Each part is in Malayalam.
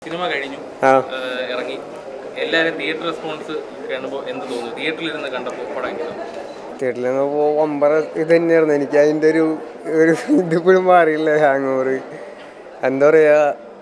സിനിമ കഴിഞ്ഞു ആ ഏഹ് ഇറങ്ങി എല്ലാവരും തിയേറ്റർ റെസ്പോൺസ് കാണുമ്പോൾ എന്ത് തോന്നുന്നു തിയേറ്ററിൽ ഇരുന്ന് കണ്ടപ്പോൾ പടം എങ്ങനെയാണ്? തിയേറ്ററിൽ നിന്ന് ഒമ്പറ ഇത് തന്നെയായിരുന്നു എനിക്ക് അതിൻ്റെ ഒരു ഒരു ഇതിപ്പോഴും മാറിയില്ല ഹാങ് ഓവർ എന്താ പറയുക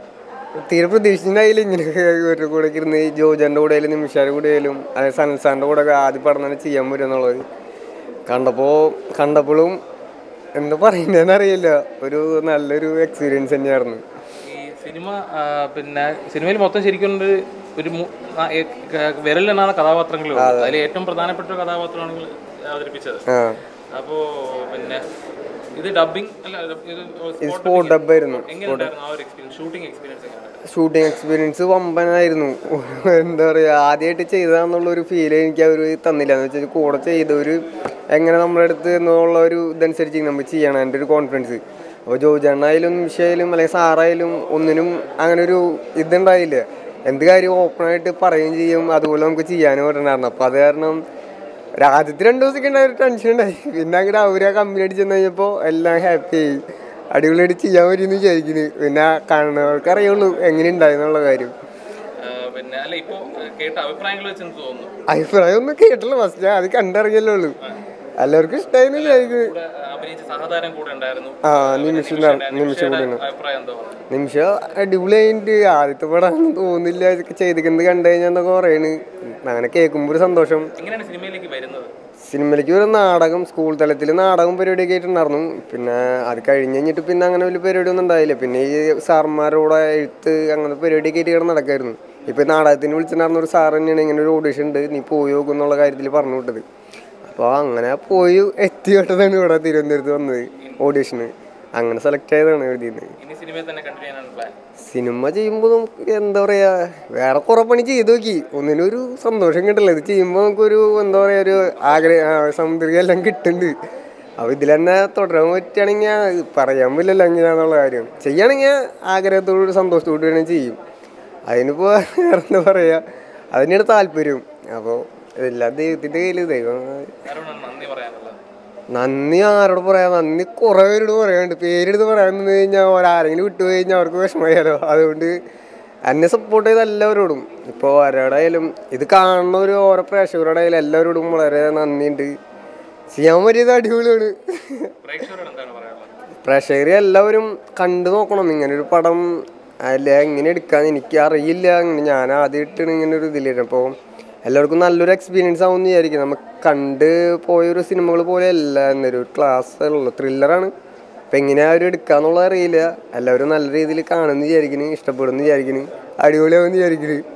തീരെ പ്രതീക്ഷിച്ചിട്ടുണ്ടായില്ല ഇങ്ങനെ ഇവരുടെ കൂടെ ഒക്കെ ഇരുന്ന് ഈ ജോജൻ്റെ കൂടെ ആയാലും നിമിഷാരുടെ കൂടെ ആയാലും അതായത് സനൽസാറിൻ്റെ കൂടെ ഒക്കെ ആദ്യം പടം തന്നെ ചെയ്യാൻ പറ്റും എന്നുള്ളത് കണ്ടപ്പോൾ കണ്ടപ്പോഴും എന്താ പറയുന്നതെന്ന് അറിയില്ല ഒരു നല്ലൊരു എക്സ്പീരിയൻസ് തന്നെയായിരുന്നു ഈ സിനിമ ആ, പിന്നെ സിനിമയിൽ മൊത്തം ശരിക്കും ഒരു ഒരു മു- ആ, ഏ- ക- വിരലിലെണ്ണാണ് കഥാപാത്രങ്ങൾ അതിൽ ഏറ്റവും പ്രധാനപ്പെട്ട ഒരു കഥാപാത്രമാണ് നിങ്ങൾ അവതരിപ്പിച്ചത് ആ അപ്പോ പിന്നെ ഇത് ഡബിങ് അല്ല ഇത് ഇത് സ്പോട്ട് ഡബ്ബായിരുന്നു എങ്ങനെയുണ്ടായിരുന്നു ആ ഒരു എക്സ്പീരിയൻസ് ഷൂട്ടിംഗ് എക്സ്പീരിയൻസ് എങ്ങനെയാണ് ഷൂട്ടിംഗ് എക്സ്പീരിയൻസ് വമ്പനായിരുന്നു എന്താ പറയുക ആദ്യമായിട്ട് ചെയ്തതാന്നുള്ളൊരു ഫീൽ എനിക്ക് അവർ തന്നില്ല എന്ന് വെച്ചാൽ കൂടെ ചെയ്തവർ എങ്ങനെ നമ്മുടെ അടുത്ത് എന്നുള്ള ഒരു ഇതനുസരിച്ച് നമ്മൾ ചെയ്യണം എൻ്റെ ഒരു കോൺഫിഡൻസ് അപ്പോൾ ജോജണ്ണായാലും നിമിഷയായാലും അല്ലെങ്കിൽ സാറായാലും ഒന്നിനും അങ്ങനെ ഒരു ഇതുണ്ടായില്ല എന്ത് കാര്യം ഓപ്പണായിട്ട് പറയുകയും ചെയ്യും അതുപോലെ നമുക്ക് ചെയ്യാനും പറ്റണമായിരുന്നു അപ്പോൾ അത് കാരണം ഒരു ആദ്യത്തെ രണ്ട് ദിവസമൊക്കെ ഉണ്ടായ ഒരു ടെൻഷൻ ഉണ്ടായി പിന്നെ അങ്ങനെ അവരെ കമ്പനി അടിച്ച് ചെന്ന് കഴിഞ്ഞപ്പോൾ എല്ലാം ഹാപ്പി ആയി അടിപൊളിയായിട്ട് ചെയ്യാൻ പറ്റുമെന്ന് വിചാരിക്കുന്നു പിന്നെ കാണുന്നവർക്ക് അറിയുള്ളൂ എങ്ങനെ ഉണ്ടായെന്നുള്ള കാര്യം ആ, പിന്നെ അല്ല ഇപ്പോ ആ, കേട്ട അഭിപ്രായങ്ങൾ വെച്ച് എന്ത് തോന്നുന്നു അഭിപ്രായം ഒന്നും കേട്ടില്ല ഫസ്റ്റ് ഞാൻ അത് കണ്ടറിയല്ലേ ഉള്ളൂ എല്ലാവർക്കും ഇഷ്ടമായെന്ന് വിചാരിക്കുന്നു കൂടെ അഭിനയിച്ച സഹതാരം കൂടെ ഉണ്ടായിരുന്നു ആ നിമിഷം നിമിഷം കൂടി അഭിപ്രായം എന്താ പറയുക നിമിഷം അടിപൊളിയായിട്ട് ആദ്യത്തെ പടം തോന്നില്ല ഇതൊക്കെ ചെയ്തിക്കുന്നത് കണ്ടു കഴിഞ്ഞാൽ എന്നൊക്കെ പറയണ് അങ്ങനെ കേൾക്കുമ്പോൾ ഒരു സന്തോഷം എങ്ങനെയാണ് സിനിമയിലേക്ക് വരുന്നത് സിനിമയിലേക്ക് ഒരു നാടകം സ്കൂൾ തലത്തിൽ നാടകം പരിപാടിയൊക്കെ ആയിട്ടുണ്ടായിരുന്നു പിന്നെ അത് കഴിഞ്ഞ് കഴിഞ്ഞിട്ട് പിന്നെ അങ്ങനെ വലിയ പരിപാടിയൊന്നും ഉണ്ടായില്ല പിന്നെ ഈ സാർമാരോടെ എഴുത്ത് അങ്ങനത്തെ പരിപാടിയൊക്കെ ആയിട്ട് കിടന്ന് നടക്കായിരുന്നു ഇപ്പം നാടകത്തിന് വിളിച്ചിട്ടുണ്ടായിരുന്ന ഒരു സാർ തന്നെയാണ് ഇങ്ങനെ ഒരു ഓഡിഷൻ ഉണ്ട് നീ പോയി നോക്കും എന്നുള്ള കാര്യത്തിൽ പറഞ്ഞു വിട്ടത് അപ്പോൾ അങ്ങനെ പോയി എത്തിപ്പെട്ടതാണ് ഇവിടെ തിരുവനന്തപുരത്ത് വന്നത് ഓഡിഷന് അങ്ങനെ സെലക്ട് ആയതാണ് എഴുതിയത് ഇനി സിനിമയിൽ തന്നെ കണ്ടിന്യൂ ചെയ്യാനാണ് പ്ലാൻ സിനിമ ചെയ്യുമ്പോൾ നമുക്ക് എന്താ പറയാ വേറെ കുറെ പണി ചെയ്ത് നോക്കി ഒന്നിനും ഒരു സന്തോഷം കിട്ടില്ല ഇത് ചെയ്യുമ്പോൾ നമുക്കൊരു എന്താ പറയാ ഒരു ആഗ്രഹ സമുദ്രിക എല്ലാം കിട്ടുന്നുണ്ട് അപ്പോൾ ഇതിൽ തന്നെ തുടരാൻ പറ്റുകയാണെങ്കിൽ പറയാൻ പറ്റില്ലല്ലോ എങ്ങനെയാന്നുള്ള കാര്യം ചെയ്യുകയാണെങ്കിൽ ആഗ്രഹത്തോട് സന്തോഷത്തോട് തന്നെ ചെയ്യും അതിനിപ്പോൾ വേറെ എന്താ പറയുക അതിനാണ് താല്പര്യം അപ്പോൾ എല്ലാം ദൈവത്തിൻ്റെ കയ്യിൽ ദൈവം ആരോടാണ് നന്ദി പറയാനുള്ളത് നന്ദി ആരോട് പറയാം നന്ദി കുറേ പേരോട് പറയാനുണ്ട് പേരെടുത്ത് പറയാൻ നിന്ന് കഴിഞ്ഞാൽ ഒരാരെങ്കിലും വിട്ടു കഴിഞ്ഞാൽ അവർക്ക് വിഷമമായാലോ അതുകൊണ്ട് എന്നെ സപ്പോർട്ട് ചെയ്ത എല്ലാവരോടും ഇപ്പോൾ ആരോടായാലും ഇത് കാണുന്ന ഒരു ഓരോ പ്രേക്ഷകരോടായാലും എല്ലാവരോടും വളരെ നന്ദിയുണ്ട് ചെയ്യാൻ പറ്റിയത് അടിപൊളിയാണ് പ്രേക്ഷകരോട് എന്താണ് പറയാനുള്ളത് പ്രേക്ഷകർ എല്ലാവരും കണ്ടു നോക്കണം ഇങ്ങനെ ഒരു പടം അല്ല എങ്ങനെ എടുക്കാന്ന് എനിക്ക് അറിയില്ല അങ്ങനെ ഞാൻ ആദ്യമായിട്ടാണ് ഇങ്ങനെ ഒരു ഇതിലിരുന്നത് അപ്പോൾ എല്ലാവർക്കും നല്ലൊരു എക്സ്പീരിയൻസ് ആവുമെന്ന് വിചാരിക്കും നമുക്ക് കണ്ട് പോയൊരു സിനിമകൾ പോലെ അല്ല എന്നൊരു ക്ലാസ് ഉള്ളു ത്രില്ലറാണ് അപ്പം എങ്ങനെയാ അവർ എടുക്കാന്നുള്ളത് അറിയില്ല എല്ലാവരും നല്ല രീതിയിൽ കാണുമെന്ന് വിചാരിക്കുന്നു ഇഷ്ടപ്പെടുമെന്ന് വിചാരിക്കുന്നു അടിപൊളിയാവുമെന്ന് വിചാരിക്കുന്നു